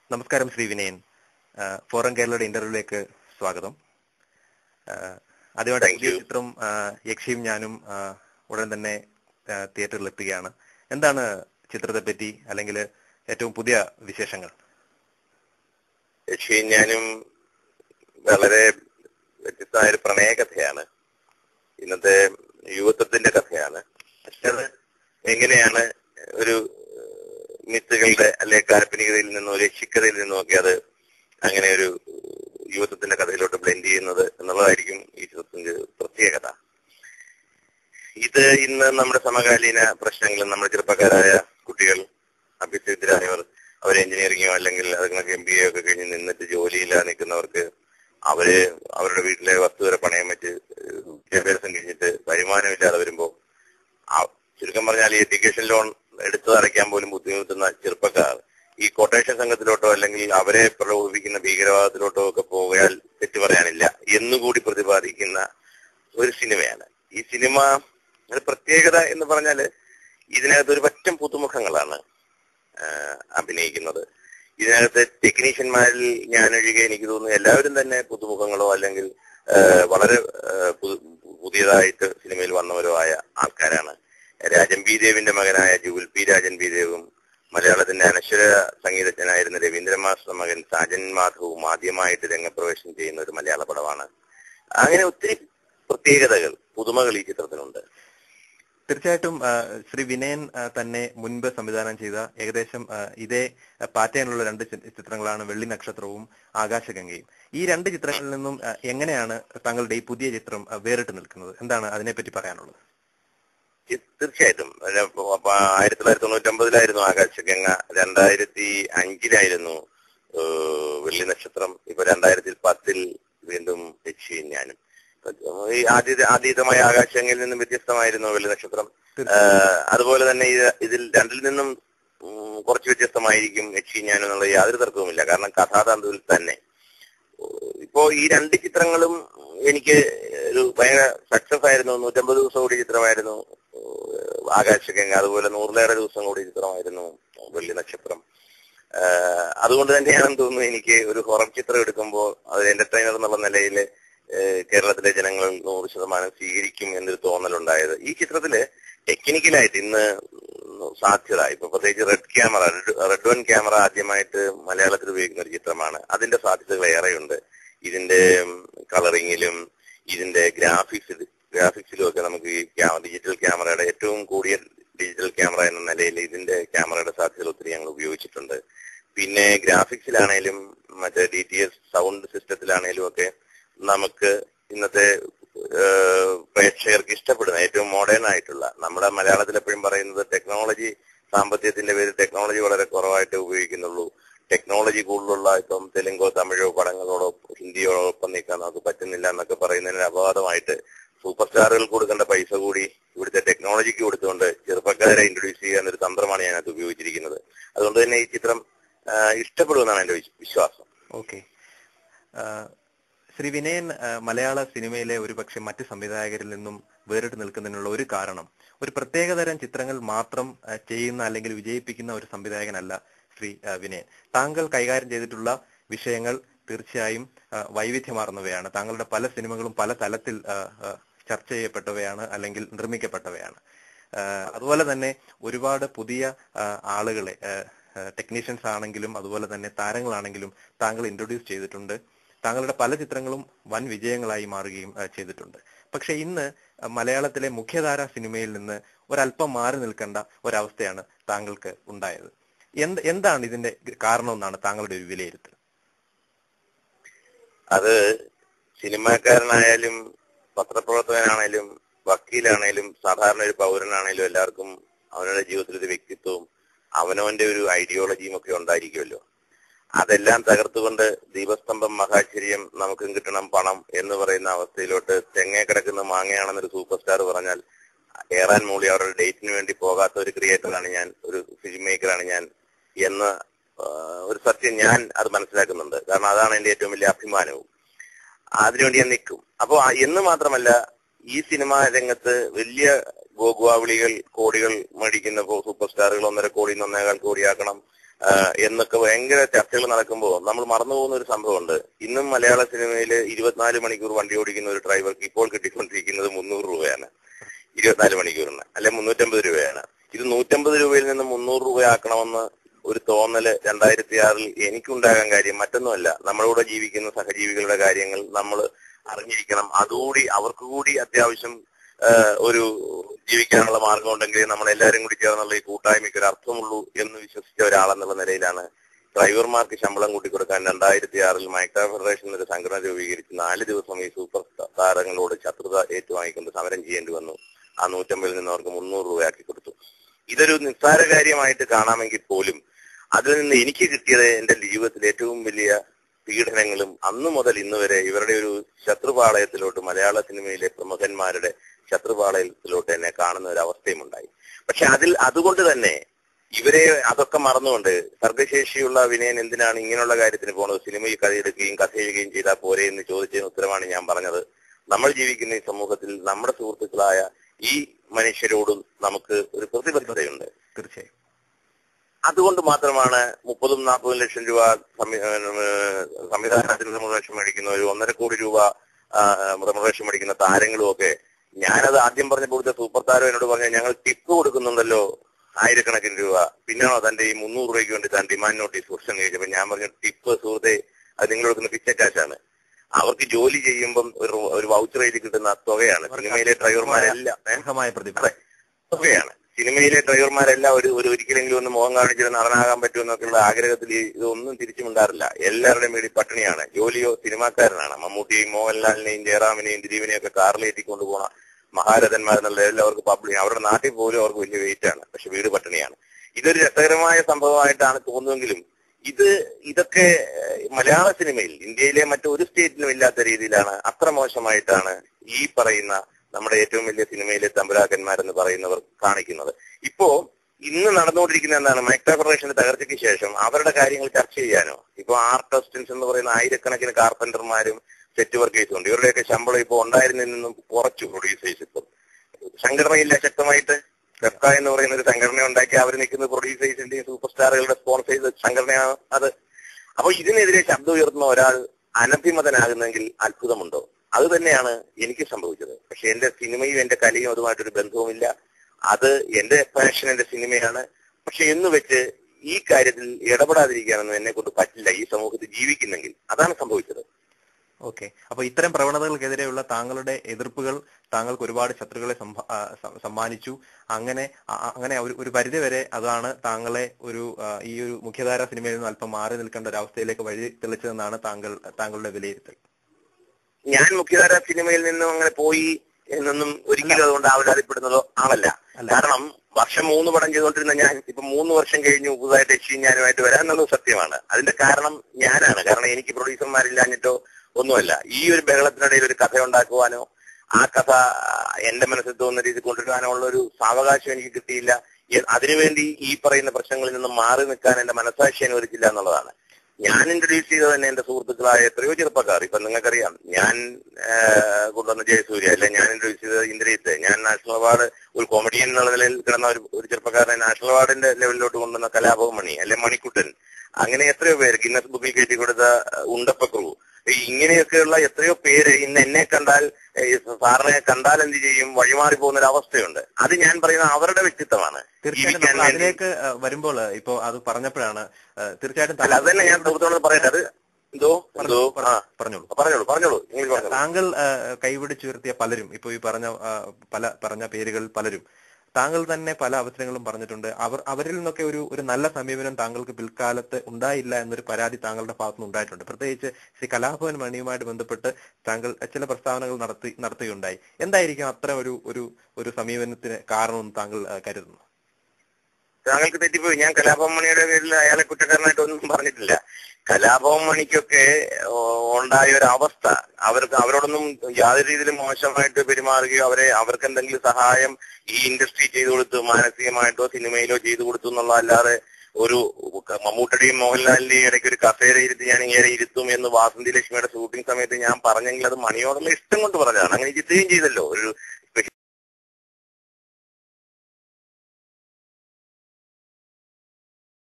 നമസ്കാരം ശ്രീ വിനയൻ ആ, ഫോറം കേരളയുടെ ഇന്റർവ്യൂവിലേക്ക് സ്വാഗതം ആ, ആദ്യമായിട്ട് Thank പുതിയ you. ചിത്രം ആ, യക്ഷിയും ഞാനും ആ, ഉടൻ തന്നെ ആ, തിയേറ്ററിൽ എത്തുകയാണ് എന്താണ് ചിത്രത്തെ പറ്റി അല്ലെങ്കിൽ ഏറ്റവും പുതിയ വിശേഷങ്ങൾ യക്ഷിയും ഞാനും വളരെ വ്യത്യസ്തമായ ഒരു പ്രണയകഥയാണ് ഇന്നത്തെ യുവത്വത്തിന്റെ കഥയാണ് പക്ഷെ അത് എങ്ങനെയാണ് ഒരു മിത്തുകളുടെ അല്ലെ കാൽപ്പനികതയിൽ നിന്നോ രക്ഷിക്കതയിൽ നിന്നോ ഒക്കെ അത് അങ്ങനെ ഒരു യുവത്വത്തിന്റെ കഥയിലോട്ട് ബ്ലെൻഡ് ചെയ്യുന്നത് എന്നുള്ളതായിരിക്കും ഈ ചിത്രത്തിന്റെ പ്രത്യേകത ഇത് ഇന്ന് നമ്മുടെ സമകാലീന പ്രശ്നങ്ങൾ നമ്മുടെ ചെറുപ്പക്കാരായ കുട്ടികൾ അഭ്യസിതരായവർ അവർ എഞ്ചിനീയറിംഗോ അല്ലെങ്കിൽ അതുങ്ങൾക്ക് എം ബി എ ഒക്കെ കഴിഞ്ഞ് നിന്നിട്ട് ജോലിയില്ലാതെ നിൽക്കുന്നവർക്ക് അവര് അവരുടെ വീട്ടിലെ വസ്തു വരെ പണയം വെച്ച് ഏഹ് വിദ്യാഭ്യാസം കഴിഞ്ഞിട്ട് വരുമാനമില്ലാതെ വരുമ്പോ ആ- ചുരുക്കം പറഞ്ഞാൽ ഈ എഡ്യൂക്കേഷൻ ലോൺ എടുത്തു അടയ്ക്കാൻ പോലും ബുദ്ധിമുട്ടുന്ന ചെറുപ്പക്കാർ ഈ കൊട്ടേഷൻ സംഘത്തിലോട്ടോ അല്ലെങ്കിൽ അവരെ പ്രലോഭിപ്പിക്കുന്ന ഭീകരവാദത്തിലോട്ടോ ഒക്കെ പോയാൽ തെറ്റു പറയാനില്ല എന്നുകൂടി പ്രതിപാദിക്കുന്ന ഒരു സിനിമയാണ് ഈ സിനിമ ഒരു പ്രത്യേകത എന്ന് പറഞ്ഞാല് ഇതിനകത്ത് ഒരു പറ്റം പുതുമുഖങ്ങളാണ് ആഹ് അഭിനയിക്കുന്നത് ഇതിനകത്ത് ടെക്നീഷ്യന്മാരിൽ ഞാനൊഴികെ എനിക്ക് തോന്നുന്നു എല്ലാവരും തന്നെ പുതുമുഖങ്ങളോ അല്ലെങ്കിൽ ആഹ് വളരെ ആഹ് പു- പുതിയതായിട്ട് സിനിമയിൽ വന്നവരോ ആയ ആൾക്കാരാണ് രാജൻ ബി ദേവിന്റെ മകനായ ജുഗുൽ പി രാജൻ ബി ദേവും മലയാളത്തിന്റെ അനശ്വര സംഗീതജ്ഞനായിരുന്ന രവീന്ദ്ര മാസ്റ്റർ മകൻ സാജൻ മാധവും ആദ്യമായിട്ട് രംഗപ്രവേശനം ചെയ്യുന്ന ഒരു മലയാള പടമാണ് അങ്ങനെ ഒത്തിരി പ്രത്യേകതകൾ പുതുമകൾ ഈ ചിത്രത്തിനുണ്ട് തീർച്ചയായിട്ടും ആ, ശ്രീ വിനയൻ ആ, തന്നെ മുൻപ് സംവിധാനം ചെയ്ത ഏകദേശം ആ, ഇതേ ആ, പാറ്റേണിലുള്ള രണ്ട് ചി- ചിത്രങ്ങളാണ് വെള്ളി നക്ഷത്രവും ആകാശഗംഗയും ഈ രണ്ട് ചിത്രങ്ങളിൽ നിന്നും ആ, എങ്ങനെയാണ് താങ്കളുടെ ഈ പുതിയ ചിത്രം ആ, വേറിട്ട് നിൽക്കുന്നത് എന്താണ് അതിനെപ്പറ്റി പറയാനുള്ളത് തീ- തീർച്ചയായിട്ടും ഒരു അപ്പൊ ആയിരത്തി തൊള്ളായിരത്തി തൊണ്ണൂറ്റി ഒമ്പതിലായിരുന്നു ആകാശഗംഗ രണ്ടായിരത്തി അഞ്ചിലായിരുന്നു ഏഹ്, വെള്ളി നക്ഷത്രം ഇപ്പൊ രണ്ടായിരത്തി പത്തിൽ വീണ്ടും യക്ഷിയും ഞാനും ഈ ആദ്യ ആദ്യതമായ ആകാശഗംഗയിൽ നിന്നും വ്യത്യസ്തമായിരുന്നു വെള്ളി നക്ഷത്രം ഏഹ്, അതുപോലെ തന്നെ ഇത് ഇതിൽ രണ്ടിൽ നിന്നും ഉം, കുറച്ച് വ്യത്യസ്തമായിരിക്കും യക്ഷി ഞാനും എന്നുള്ള യാതൊരു തർക്കവുമില്ല കാരണം കഥാതന്തുവിൽ തന്നെ ഇപ്പോ ഈ രണ്ട് ചിത്രങ്ങളും എനിക്ക് ഒരു ഭയങ്കര സക്സസ് ആയിരുന്നു നൂറ്റമ്പത് ദിവസം കൂടി ചിത്രമായിരുന്നു ഏഹ് ആകാശഗംഗ അതുപോലെ നൂറിലേറെ ദിവസം കൂടി ചിത്രമായിരുന്നു വെള്ളി നക്ഷത്രം ഏഹ് അതുകൊണ്ട് തന്നെയാണെന്ന് തോന്നുന്നു എനിക്ക് ഒരു ഹൊറർ ചിത്രം എടുക്കുമ്പോൾ അത് എന്റർടൈനർ എന്നുള്ള നിലയിൽ കേരളത്തിലെ ജനങ്ങൾ നൂറ് ശതമാനം സ്വീകരിക്കും എന്നൊരു തോന്നലുണ്ടായത് ഈ ചിത്രത്തില് ടെക്നിക്കലായിട്ട് ഇന്ന് സാധ്യത ഇപ്പൊ പ്രത്യേകിച്ച് red camera red one camera ആദ്യമായിട്ട് മലയാളത്തിൽ ഉപയോഗിക്കുന്ന ഒരു ചിത്രമാണ് അതിന്റെ സാധ്യതകൾ ഏറെയുണ്ട് ഇതിന്റെ കളറിങ്ങിലും ഇതിന്റെ ഗ്രാഫിക്സ് ഗ്രാഫിക്സിലും ഒക്കെ നമുക്ക് ഈ ഡിജിറ്റൽ ക്യാമറയുടെ ഏറ്റവും കൂടിയ ഡിജിറ്റൽ ക്യാമറ എന്ന നിലയിൽ ഇതിന്റെ ക്യാമറയുടെ സാധ്യതകൾ ഒത്തിരി ഞങ്ങൾ ഉപയോഗിച്ചിട്ടുണ്ട് പിന്നെ ഗ്രാഫിക്സിലാണേലും മറ്റേ ഡി ടി എസ് സൗണ്ട് സിസ്റ്റത്തിലാണേലും ഒക്കെ നമുക്ക് ഇന്നത്തെ ഏഹ്, പ്രേക്ഷകർക്ക് ഇഷ്ടപ്പെടുന്ന ഏറ്റവും മോഡേൺ ആയിട്ടുള്ള നമ്മുടെ മലയാളത്തിൽ എപ്പോഴും പറയുന്നത് ടെക്നോളജി സാമ്പത്തികത്തിന്റെ പേരിൽ ടെക്നോളജി വളരെ കുറവായിട്ട് ഉപയോഗിക്കുന്നുള്ളൂ ടെക്നോളജി കൂടുതലുള്ള ഇപ്പം തെലുങ്കോ തമിഴോ പടങ്ങളോടോ ഹിന്ദിയോടൊപ്പം നിൽക്കാൻ നമുക്ക് പറ്റുന്നില്ല എന്നൊക്കെ പറയുന്നതിന് അപവാദമായിട്ട് സൂപ്പർ സ്റ്റാറുകൾ കൊടുക്കേണ്ട പൈസ കൂടി ഇവിടുത്തെ ടെക്നോളജിക്ക് കൊടുത്തുകൊണ്ട് ചെറുപ്പക്കാരെ ഇൻട്രൊഡ്യൂസ് ചെയ്യാൻ ഒരു തന്ത്രമാണ് ഞാനത് ഉപയോഗിച്ചിരിക്കുന്നത് അതുകൊണ്ട് തന്നെ ഈ ചിത്രം ആ, ഇഷ്ടപ്പെടുമെന്നാണ് എന്റെ വിശ്വ- വിശ്വാസം ഓക്കെ ശ്രീ വിനയൻ ആ, മലയാള സിനിമയിലെ ഒരുപക്ഷെ മറ്റ് സംവിധായകരിൽ നിന്നും വേറിട്ട് നിൽക്കുന്നതിനുള്ള ഒരു കാരണം ഒരു പ്രത്യേകതരം ചിത്രങ്ങൾ മാത്രം ആ, ചെയ്യുന്ന അല്ലെങ്കിൽ വിജയിപ്പിക്കുന്ന ഒരു സംവിധായകനല്ല ശ്രീ ആ, വിനയൻ താങ്കൾ കൈകാര്യം ചെയ്തിട്ടുള്ള വിഷയങ്ങൾ തീർച്ചയായും ആ, വൈവിധ്യമാർന്നവയാണ് താങ്കളുടെ പല സിനിമകളും പല തലത്തിൽ ആ, ആ, ചർച്ച ചെയ്യപ്പെട്ടവയാണ് അല്ലെങ്കിൽ നിർമ്മിക്കപ്പെട്ടവയാണ് ആ, അതുപോലെ തന്നെ ഒരുപാട് പുതിയ ആ, ആളുകളെ ടെക്നീഷ്യൻസ് ആണെങ്കിലും അതുപോലെ തന്നെ താരങ്ങളാണെങ്കിലും താങ്കൾ ഇൻട്രൊഡ്യൂസ് ചെയ്തിട്ടുണ്ട് താങ്കളുടെ പല ചിത്രങ്ങളും വൻ വിജയങ്ങളായി മാറുകയും ആ, ചെയ്തിട്ടുണ്ട് പക്ഷെ ഇന്ന് ആ, മലയാളത്തിലെ മുഖ്യധാര സിനിമയിൽ നിന്ന് ഒരല്പം മാറി നിൽക്കേണ്ട ഒരവസ്ഥയാണ് താങ്കൾക്ക് ഉണ്ടായത് എന്ത് എന്താണ് ഇതിന്റെ കാരണം എന്നാണ് താങ്കളുടെ ഒരു വിലയിരുത്തൽ അത് സിനിമാക്കാരനായാലും പത്രപ്രവർത്തകനാണേലും വക്കീലാണേലും സാധാരണ ഒരു പൗരനാണേലും എല്ലാവർക്കും അവനവന്റെ ജീവിതത്തിൽ ഒരു വ്യക്തിത്വവും അവനവന്റെ ഒരു ഐഡിയോളജിയും ഒക്കെ ഉണ്ടായിരിക്കുമല്ലോ അതെല്ലാം തകർത്തുകൊണ്ട് ദീപസ്തംഭം മഹാശ്ചര്യം നമുക്കും കിട്ടണം പണം എന്ന് പറയുന്ന അവസ്ഥയിലോട്ട് തെങ്ങേ കിടക്കുന്ന മാങ്ങയാണെന്നൊരു സൂപ്പർ സ്റ്റാർ പറഞ്ഞാൽ ഏറാൻ മൂളി അവരുടെ ഡേറ്റിന് വേണ്ടി പോകാത്ത ഒരു ക്രിയേറ്ററാണ് ഞാൻ ഒരു ഫിലിം മേക്കറാണ് ഞാൻ എന്ന് ആ, ഒരു സത്യം ഞാൻ അത് മനസ്സിലാക്കുന്നുണ്ട് കാരണം അതാണ് എന്റെ ഏറ്റവും വലിയ അഭിമാനവും അതിനുവേണ്ടി ഞാൻ നിൽക്കും അപ്പോ ആ- എന്ന് മാത്രമല്ല ഈ സിനിമാ രംഗത്ത് വലിയ ഗോകുവാവിളികൾ കോടികൾ മേടിക്കുന്ന ഇപ്പോ സൂപ്പർ സ്റ്റാറുകൾ ഒന്നര കോടി ഒന്നേകാൽ കോടിയാക്കണം എന്നൊക്കെ ഭയങ്കര ചർച്ചകൾ നടക്കുമ്പോൾ നമ്മൾ മറന്നുപോകുന്ന ഒരു സംഭവമുണ്ട് ഇന്നും മലയാള സിനിമയിൽ ഇരുപത്തിനാല് മണിക്കൂർ വണ്ടി ഓടിക്കുന്ന ഒരു ഡ്രൈവർക്ക് ഇപ്പോൾ കിട്ടിക്കൊണ്ടിരിക്കുന്നത് മുന്നൂറ് രൂപയാണ് ഇരുപത്തിനാല് മണിക്കൂറിന് അല്ലെ മുന്നൂറ്റമ്പത് രൂപയാണ് ഇത് നൂറ്റമ്പത് രൂപയിൽ നിന്ന് മുന്നൂറ് രൂപയാക്കണമെന്ന് ഒരു തോന്നല് രണ്ടായിരത്തി ആറിൽ എനിക്കുണ്ടാകാൻ കാര്യം മറ്റൊന്നുമല്ല നമ്മളൂടെ ജീവിക്കുന്ന സഹജീവികളുടെ കാര്യങ്ങൾ നമ്മൾ അറിഞ്ഞിരിക്കണം അതുകൂടി അവർക്ക് കൂടി അത്യാവശ്യം ഒരു ജീവിക്കാനുള്ള മാർഗം ഉണ്ടെങ്കിൽ നമ്മൾ എല്ലാവരും കൂടി ചേർന്നുള്ള ഈ കൂട്ടായ്മയ്ക്ക് ഒരു അർത്ഥമുള്ളൂ എന്ന് വിശ്വസിച്ച ഒരാളെന്നുള്ള നിലയിലാണ് ഡ്രൈവർമാർക്ക് ശമ്പളം കൂട്ടിക്കൊടുക്കാൻ രണ്ടായിരത്തി ആറിൽ മൈക്രോ ഫെഡറേഷൻ എന്നൊരു സംഘടന രൂപീകരിച്ച് നാല് ദിവസം ഈ സൂപ്പർ താരങ്ങളോട് ശത്രുത ഏറ്റുവാങ്ങിക്കൊണ്ട് സമരം ചെയ്യേണ്ടി വന്നു ആ നൂറ്റമ്പതിൽ നിന്ന് അവർക്ക് മുന്നൂറ് രൂപയാക്കി കൊടുത്തു ഇതൊരു നിസ്സാര കാര്യമായിട്ട് കാണാമെങ്കിൽ പോലും അതിൽ നിന്ന് എനിക്ക് കിട്ടിയത് എന്റെ ജീവിതത്തിൽ ഏറ്റവും വലിയ പീഡനങ്ങളും അന്നു മുതൽ ഇന്ന് വരെ ഇവരുടെ ഒരു ശത്രുപാളയത്തിലോട്ട് മലയാള സിനിമയിലെ പ്രമുഖന്മാരുടെ ശത്രുപാളയത്തിലോട്ട് എന്നെ കാണുന്ന ഒരു അവസ്ഥയും ഉണ്ടായി പക്ഷെ അതിൽ അതുകൊണ്ട് തന്നെ ഇവരെ അതൊക്കെ മറന്നുകൊണ്ട് സർഗശേഷിയുള്ള വിനയൻ എന്തിനാണ് ഇങ്ങനെയുള്ള കാര്യത്തിന് പോകുന്നത് സിനിമയിൽ കഥയെടുക്കുകയും കഥ എഴുതുകയും ചെയ്താൽ പോരെ എന്ന് ചോദിച്ചതിന് ഉത്തരമാണ് ഞാൻ പറഞ്ഞത് നമ്മൾ ജീവിക്കുന്ന ഈ സമൂഹത്തിൽ നമ്മുടെ സുഹൃത്തുക്കളായ ഈ മനുഷ്യരോടും നമുക്ക് ഒരു പ്രതിബദ്ധതയുണ്ട് തീർച്ചയായും അതുകൊണ്ട് മാത്രമാണ് മുപ്പതും നാൽപ്പതും ലക്ഷം രൂപ സംവിധാനത്തിന് റെമുറേഷൻ മേടിക്കുന്ന ഒരു ഒന്നര കോടി രൂപ റെമുറേഷൻ മേടിക്കുന്ന താരങ്ങളും ഒക്കെ ഞാനത് ആദ്യം പറഞ്ഞപ്പോഴത്തെ സൂപ്പർ താരം എന്നോട് പറഞ്ഞ ഞങ്ങൾ ടിപ്പ് കൊടുക്കുന്നുണ്ടല്ലോ ആയിരക്കണക്കിന് രൂപ പിന്നെയാണോ തന്റെ ഈ മുന്നൂറ് രൂപയ്ക്ക് വേണ്ടി താൻ ഡിമാൻഡ് നോട്ടീസ് ക്വസ്റ്റൻ ചോദിച്ചപ്പോ ഞാൻ പറഞ്ഞു ടിപ്പ് സുഹൃത്തെ അത് നിങ്ങൾ കൊടുക്കുന്ന പിച്ചക്കാശാണ് അവർക്ക് ജോലി ചെയ്യുമ്പം ഒരു ഒരു വൗച്ചർ എഴുതി കിട്ടുന്ന തുകയാണ് സിനിമയിലെ ഡ്രൈവർമാരെല്ലാം അർഹമായ പ്രതിഫലം അതെ തുകയാണ് സിനിമയിലെ ഡ്രൈവർമാരെല്ലാം ഒരു ഒരു ഒരിക്കലെങ്കിലും ഒന്ന് മുഖം കാണിച്ചിട്ട് നടനാകാൻ പറ്റുമെന്നൊക്കെയുള്ള ആഗ്രഹത്തിൽ ഇതൊന്നും തിരിച്ചുമിണ്ടാറില്ല എല്ലാവരുടെയും വീട്ടിൽ പട്ടിണിയാണ് ജോലിയോ സിനിമാക്കാരനാണ് മമ്മൂട്ടിയെയും മോഹൻലാലിനെയും ജയറാമിനെയും ദിലീപിനെയും ഒക്കെ കാറിലേറ്റിക്കൊണ്ട് പോണ മഹാരഥന്മാരെന്നുള്ള എല്ലാവർക്കും പബ്ലിക് അവരുടെ നാട്ടിൽ പോലും അവർക്ക് വലിയ വെയിറ്റ് ആണ് പക്ഷെ വീട് പട്ടിണിയാണ് ഇതൊരു രസകരമായ സംഭവമായിട്ടാണ് തോന്നുമെങ്കിലും ഇത് ഇതൊക്കെ മലയാള സിനിമയിൽ ഇന്ത്യയിലെ മറ്റൊരു സ്റ്റേറ്റിലും ഇല്ലാത്ത രീതിയിലാണ് അത്ര മോശമായിട്ടാണ് ഈ പറയുന്ന നമ്മുടെ ഏറ്റവും വലിയ സിനിമയിലെ തമ്പുരാക്കന്മാരെന്ന് പറയുന്നവർ കാണിക്കുന്നത് ഇപ്പോ ഇന്ന് നടന്നുകൊണ്ടിരിക്കുന്ന എന്താണ് മൈക്രോ ഫെഡറേഷന്റെ തകർച്ചയ്ക്ക് ശേഷം അവരുടെ കാര്യങ്ങൾ ചർച്ച ചെയ്യാനോ ഇപ്പൊ ആർട്ടിസ്റ്റൻസ് എന്ന് പറയുന്ന ആയിരക്കണക്കിന് കാർപ്പന്റർമാരും സെറ്റ് വർക്കേഴ്സും ഉണ്ട് ഇവരുടെയൊക്കെ ശമ്പളം ഇപ്പോൾ ഉണ്ടായിരുന്നതിൽ നിന്നും കുറച്ചു പ്രൊഡ്യൂസേഴ്സ് ഇപ്പം സംഘടനയില്ല ശക്തമായിട്ട് ഫെഫ്ക എന്ന് പറയുന്ന ഒരു സംഘടന ഉണ്ടാക്കി അവർ നിൽക്കുന്ന പ്രൊഡ്യൂസേഴ്സിന്റെയും സൂപ്പർ സ്റ്റാറുകളുടെ സ്പോൺസർ ചെയ്ത സംഘടനയാണ് അത് അപ്പൊ ഇതിനെതിരെ ശബ്ദം ഉയർത്തുന്ന ഒരാൾ അനഭിമതനാകുന്നെങ്കിൽ അത്ഭുതമുണ്ടോ അത് തന്നെയാണ് എനിക്ക് സംഭവിച്ചത് പക്ഷെ എന്റെ സിനിമയും എന്റെ കലയും അതുമായിട്ടൊരു ബന്ധവുമില്ല അത് എന്റെ പാഷൻ എന്റെ സിനിമയാണ് പക്ഷെ എന്ന് വെച്ച് ഈ കാര്യത്തിൽ ഇടപെടാതിരിക്കാനൊന്നും എന്നെ കൊണ്ട് പറ്റില്ല ഈ സമൂഹത്തിൽ ജീവിക്കുന്നെങ്കിൽ അതാണ് സംഭവിച്ചത് ഓക്കെ അപ്പൊ ഇത്തരം പ്രവണതകൾക്കെതിരെയുള്ള താങ്കളുടെ എതിർപ്പുകൾ താങ്കൾക്ക് ഒരുപാട് ശത്രുക്കളെ സംഭ- ആ, സ- സമ്മാനിച്ചു അങ്ങനെ ആ- ആ- അങ്ങനെ ഒരു ഒരു പരിധി വരെ അതാണ് താങ്കളെ ഒരു ആ, ഈ ഒരു മുഖ്യധാര സിനിമയിൽ നിന്ന് അല്പം മാറി നിൽക്കേണ്ട ഒരു അവസ്ഥയിലേക്ക് വഴി തെളിച്ചതെന്നാണ് താങ്കൾ താങ്കളുടെ വിലയിരുത്തൽ ഞാൻ മുഖ്യധാര സിനിമയിൽ നിന്നും അങ്ങനെ പോയി എന്നൊന്നും ഒരിക്കലും അതുകൊണ്ട് ആവലാതിപ്പെടുന്നതോ ആളല്ല അല്ല. കാരണം വർഷം മൂന്ന് പടം ചെയ്തുകൊണ്ടിരുന്ന ഞാൻ ഇപ്പൊ മൂന്ന് വർഷം കഴിഞ്ഞ് പുതുതായിട്ട് എച്ചി ഞാനുമായിട്ട് വരാൻ എന്നുള്ളത് സത്യമാണ് അതിന്റെ കാരണം ഞാനാണ് കാരണം എനിക്ക് പ്രൊഡ്യൂസർമാരില്ലാഞ്ഞിട്ടോ ഒന്നുമല്ല ഈ ഒരു ബഹളത്തിനിടയിൽ ഒരു കഥ ഉണ്ടാക്കുവാനോ ആ കഥ ആ, എന്റെ മനസ്സിൽ തോന്നുന്ന രീതിയിൽ കൊണ്ടുവരാനോ ഉള്ള ഒരു സാവകാശം എനിക്ക് കിട്ടിയില്ല എ- അതിനുവേണ്ടി ഈ പറയുന്ന പ്രശ്നങ്ങളിൽ നിന്ന് മാറി നിൽക്കാൻ എന്റെ മനസാക്ഷി അനുവദിച്ചില്ല എന്നുള്ളതാണ് ഞാൻ ഇൻട്രൊഡ്യൂസ് ചെയ്തത് തന്നെ എന്റെ സുഹൃത്തുക്കളായ എത്രയോ ചെറുപ്പക്കാർ ഇപ്പൊ നിങ്ങൾക്കറിയാം ഞാൻ ആ, കൊണ്ടുവന്ന ജയസൂര്യ അല്ലെ ഞാൻ ഇൻട്രൊഡ്യൂസ് ചെയ്തത് ഇന്ദ്രിയത്ത് ഞാൻ നാഷണൽ അവാർഡ് ഒരു കോമഡിയൻ എന്നുള്ള നിലയിൽ കിടന്ന ഒരു ഒരു ചെറുപ്പക്കാരനെ നാഷണൽ അവാർഡിന്റെ ലെവലിലോട്ട് കൊണ്ടുവന്ന കലാഭവൻ മണി അല്ലെ മണിക്കുട്ടൻ അങ്ങനെ എത്രയോ പേര് ഗിന്നസ് ബുക്കിൽ കയറ്റി കൊടുത്ത ഉണ്ടപ്പക്രു ഈ ഇങ്ങനെയൊക്കെയുള്ള എത്രയോ പേര് ഇന്ന് എന്നെ കണ്ടാൽ ഈ സാറിനെ കണ്ടാൽ എന്ത് ചെയ്യും വഴിമാറി പോകുന്ന ഒരു അവസ്ഥയുണ്ട് അത് ഞാൻ പറയുന്ന അവരുടെ വ്യക്തിത്വമാണ് തീർച്ചയായിട്ടും ജീവിക്കാൻ നമ്മൾ വേണ്ടി അതിലേക്ക് ആ, വരുമ്പോൾ ഇപ്പോ അത് പറഞ്ഞപ്പോഴാണ് ആ, തീർച്ചയായിട്ടും അല്ല അത് തന്നെ ഞാൻ സുഹൃത്തോട് പറയട്ടെ അത് എന്തോ എന്തോ ആ പറഞ്ഞോളൂ പറഞ്ഞോളൂ പറഞ്ഞോളൂ നിങ്ങൾ പറഞ്ഞോളൂ താങ്കൾ ആ, കൈപിടിച്ചുയർത്തിയ പലരും ഇപ്പൊ ഈ പറഞ്ഞ ആ, പല പറഞ്ഞ പേരുകൾ പലരും താങ്കൾ തന്നെ പല അവസരങ്ങളും പറഞ്ഞിട്ടുണ്ട് അവർ അവരിൽ നിന്നൊക്കെ ഒരു ഒരു നല്ല സമീപനം താങ്കൾക്ക് പിൽക്കാലത്ത് ഉണ്ടായില്ല എന്നൊരു പരാതി താങ്കളുടെ ഭാഗത്തുനിന്ന് ഉണ്ടായിട്ടുണ്ട് പ്രത്യേകിച്ച് ശ്രീ കലാഭവൻ മണിയുമായിട്ട് ബന്ധപ്പെട്ട് താങ്കൾ ചില പ്രസ്താവനകൾ നടത്തി നടത്തുകയുണ്ടായി എന്തായിരിക്കും അത്തരം ഒരു ഒരു ഒരു സമീപനത്തിന് കാരണമെന്ന് താങ്കൾ ആ, കരുതുന്നു താങ്കൾക്ക് തെറ്റിപ്പോയി ഞാൻ കലാഭവൻ മണിയുടെ പേരിൽ അയാളെ കുറ്റക്കാരനായിട്ട് ഒന്നും പറഞ്ഞിട്ടില്ല കലാഭവൻ മണിക്കൊക്കെ ഓ, ഉണ്ടായ ഒരു അവസ്ഥ അവർക്ക് അവരോടൊന്നും യാതൊരു രീതിയിലും മോശമായിട്ട് പെരുമാറുകയോ അവരെ അവർക്ക് എന്തെങ്കിലും സഹായം ഈ ഇൻഡസ്ട്രി ചെയ്തു കൊടുത്തു മാനസികമായിട്ടോ സിനിമയിലോ ചെയ്തു കൊടുത്തു എന്നുള്ളതല്ലാതെ ഒരു മമ്മൂട്ടിയുടെയും മോഹൻലാലിന്റെയും ഇടയ്ക്ക് ഒരു കസേര ഇരുത്തി ഞാൻ ഇങ്ങനെ ഇരുത്തും എന്ന് വാസന്തി ലക്ഷ്മിയുടെ ഷൂട്ടിംഗ് സമയത്ത് ഞാൻ പറഞ്ഞെങ്കിൽ അത് മണിയോടുള്ള ഇഷ്ടം കൊണ്ട് പറഞ്ഞതാണ് അങ്ങനെ ചിത്തുകയും ചെയ്തല്ലോ ഒരു